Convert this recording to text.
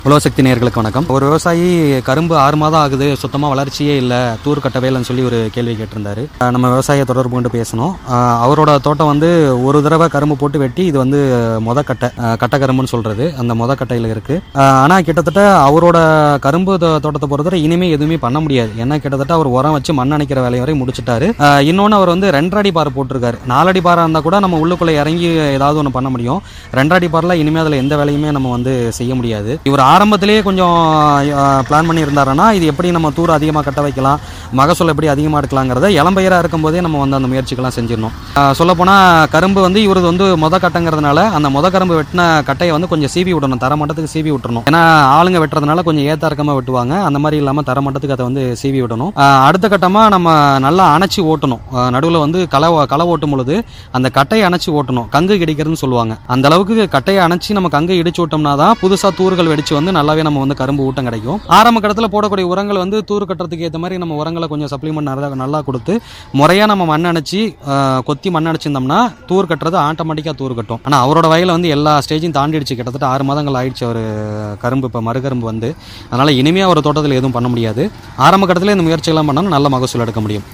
உலகசக்தி நேயர்களுக்கு வணக்கம் ஒரு விவசாயி கரும்பு ஆறு மாதம் ஆகுது சுத்தமாக வளர்ச்சியே இல்லை தூர் கட்டவே இல்லைன்னு சொல்லி ஒரு கேள்வி கேட்டிருந்தாரு அஹ் நம்ம விவசாயியை தொடர்பு கொண்டு பேசணும் அஹ் அவரோட தோட்டம் வந்து ஒரு தடவை கரும்பு போட்டு வெட்டி இது வந்து மொத கட்டை அஹ் கட்டை கரும்புன்னு சொல்றது அந்த மொத கட்டையில் இருக்கு அஹ் ஆனா கிட்டத்தட்ட அவரோட கரும்பு தோ- தோட்டத்தை பொறுத்தவரை இனிமே எதுவுமே பண்ண முடியாது ஏன்னா கிட்டத்தட்ட அவர் உரம் வச்சு மண் அணைக்கிற வேலையை வரை முடிச்சிட்டாரு அஹ் இன்னொன்னு அவர் வந்து ரெண்டரை பார் போட்டிருக்காரு நாலடி பாரா இருந்தா கூட நம்ம உள்ளுக்குள்ள இறங்கி ஏதாவது ஒன்று பண்ண முடியும் ரெண்டடி பார்ல இனிமே அதில் எந்த வேலையுமே நம்ம வந்து செய்ய முடியாது இவர் ஆரம்பத்திலேயே கொஞ்சம் பிளான் பண்ணி இருந்தாருன்னா இது எப்படி நம்ம தூர் அதிகமாக கட்ட வைக்கலாம் மகசூல் எப்படி அதிகமாக எடுக்கலாங்கிறத இளம்பெயராக இருக்கும்போதே நம்ம வந்து அந்த முயற்சிகள்லாம் செஞ்சிடணும் சொல்லப்போனால் கரும்பு வந்து இவரது வந்து மொத கட்டங்கிறதுனால அந்த மொத கரும்பு வெட்டின கட்டையை வந்து கொஞ்சம் சீவி விடணும் தர மட்டத்துக்கு சீவி விட்டுறணும் ஏன்னா ஆளுங்க வெட்டுறதுனால கொஞ்சம் ஏத்த இறக்கமாக வெட்டுவாங்க அந்த மாதிரி இல்லாமல் தர மட்டத்துக்கு அதை வந்து சீவி விடணும் ஆஹ் அடுத்த கட்டமாக நம்ம நல்லா அணைச்சி ஓட்டணும் நடுவில் வந்து களை களை ஓட்டும் பொழுது அந்த கட்டையை அணைச்சி ஓட்டணும் கங்கு கிடைக்கிறதுன்னு சொல்லுவாங்க அந்த அளவுக்கு கட்டையை அணைச்சி நம்ம கங்கை இடிச்சு விட்டோம்னா தான் புதுசாக தூர்கள் வெடிச்சு வந்து நல்லாவே நம்ம வந்து கரும்பு ஊட்டம் கிடைக்கும் ஆரம்ப கட்டத்தில் போடக்கூடிய உரங்கள் வந்து தூர் கட்டுறதுக்கு ஏற்ற மாதிரி நம்ம உரங்களை கொஞ்சம் சப்ளிமெண்ட் நல்லா நல்லா கொடுத்து முறையாக நம்ம மண் அணைச்சி ஆஹ் கொத்தி மண் அணைச்சிருந்தோம்னா தூர் கட்டுறது ஆட்டோமேட்டிக்காக தூர் கட்டும் ஆனால் அவரோட வயலில் வந்து எல்லா ஸ்டேஜையும் தாண்டிடுச்சு கிட்டத்தட்ட ஆறு மாதங்கள் ஆயிடுச்சு அவர் கரும்பு இப்போ மறுகரும்பு வந்து அதனால் இனிமே அவர் தோட்டத்தில் எதுவும் பண்ண முடியாது ஆரம்ப கட்டத்தில் இந்த முயற்சிகள்லாம் பண்ணாலும் நல்ல மகசூல் எடுக்க முடியும்